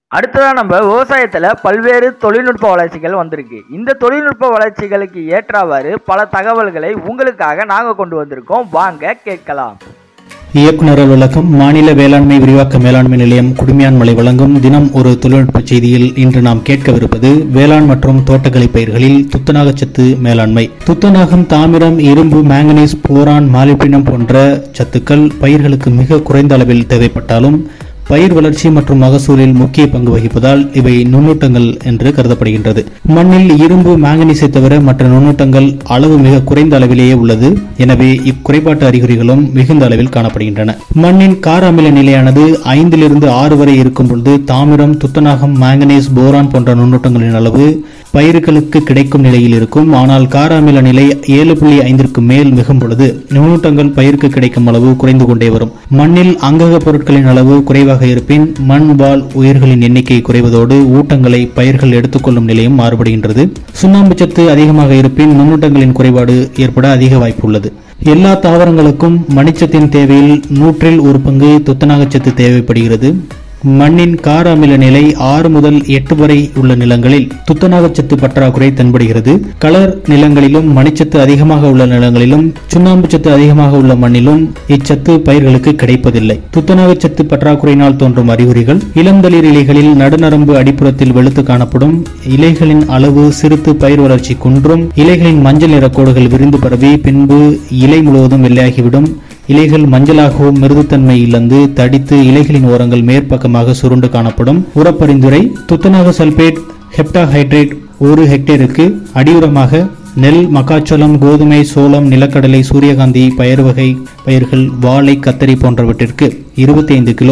அடுத்ததாக நம்ம விவசாயத்தில் பல்வேறு தொழில்நுட்ப வளர்ச்சிகள் வந்திருக்கு இந்த தொழில்நுட்ப வளர்ச்சிகளுக்கு ஏற்றவாறு பல தகவல்களை உங்களுக்காக நாங்கள் கொண்டு வந்திருக்கோம் வாங்க கேட்கலாம் இயக்குனர் அலுவலகம் மாநில வேளாண்மை விரிவாக்க மேலாண்மை நிலையம் குடுமியான்மலை வழங்கும் தினம் ஒரு தொழில்நுட்ப செய்தியில் இன்று நாம் கேட்கவிருப்பது வேளாண் மற்றும் தோட்டக்கலை பயிர்களில் துத்தநாகச்சத்து மேலாண்மை துத்தநாகம் தாமிரம் இரும்பு மேங்கனீஸ் போரான் மாலிப்டினம் போன்ற சத்துக்கள் பயிர்களுக்கு மிக குறைந்த அளவில் தேவைப்பட்டாலும் பயிர் வளர்ச்சி மற்றும் மகசூலில் முக்கிய பங்கு வகிப்பதால் இவை நுண்ணூட்டங்கள் என்று கருதப்படுகின்றது மண்ணில் இரும்பு மாங்கனீஸை தவிர மற்ற நுண்ணூட்டங்கள் அளவு மிக குறைந்த அளவிலேயே உள்ளது எனவே இக்குறைபாட்டு அறிகுறிகளும் மிகுந்த அளவில் காணப்படுகின்றன மண்ணின் கார அமில நிலையானது ஐந்திலிருந்து ஆறு வரை இருக்கும் பொழுது தாமிரம் துத்தநாகம் மாங்கனீஸ் போரான் போன்ற நுண்ணூட்டங்களின் அளவு பயிர்களுக்கு கிடைக்கும் நிலையில் இருக்கும் ஆனால் கார அமில நிலை ஏழு புள்ளி ஐந்திற்கு மேல் மிகும் பொழுது நுண்ணூட்டங்கள் பயிருக்கு கிடைக்கும் அளவு குறைந்து கொண்டே வரும் மண்ணில் அங்கக பொருட்களின் அளவு குறைவாக இருப்பின் மண் வாழ் உயிர்களின் எண்ணிக்கை குறைவதோடு ஊட்டங்களை பயிர்கள் எடுத்துக்கொள்ளும் நிலையும் மாறுபடுகின்றது சுண்ணாம்பு சத்து அதிகமாக இருப்பின் நுண்ணூட்டங்களின் குறைபாடு ஏற்பட அதிக வாய்ப்பு உள்ளது எல்லா தாவரங்களுக்கும் மணிச்சத்தின் தேவையில் நூற்றில் ஒரு பங்கு துத்தநாகச்சத்து தேவைப்படுகிறது மண்ணின் கார அமில நிலை ஆறு முதல் எட்டு வரை உள்ள நிலங்களில் துத்தநாகச்சத்து பற்றாக்குறை தென்படுகிறது கலர் நிலங்களிலும் மணிச்சத்து அதிகமாக உள்ள நிலங்களிலும் சுண்ணாம்பு சத்து அதிகமாக உள்ள மண்ணிலும் இச்சத்து பயிர்களுக்கு கிடைப்பதில்லை துத்தநாகச்சத்து பற்றாக்குறையினால் தோன்றும் அறிகுறிகள் இளந்தளிர் இலைகளில் நடுநரம்பு அடிப்புறத்தில் வெளுத்து காணப்படும் இலைகளின் அளவு சிறுத்து பயிர் வளர்ச்சி குன்றும் இலைகளின் மஞ்சள் நிற கோடுகள் விரிந்து பரவி பின்பு இலை முழுவதும் வெள்ளையாகிவிடும் இலைகள் மஞ்சளாகவும் மிருதுத்தன்மை இழந்து தடித்து இலைகளின் ஓரங்கள் மேற்பக்கமாக சுருண்டு காணப்படும் உரப்பரிந்துரை துத்தநாக சல்பேட் ஹெப்டாஹைட்ரேட் ஒரு ஹெக்டேருக்கு அடியுரமாக நெல் மக்காச்சோளம் கோதுமை சோளம் நிலக்கடலை சூரியகாந்தி பயறு வகை பயிர்கள் வாழை கத்தரி போன்றவற்றிற்கு இருபத்தி ஐந்து கிலோ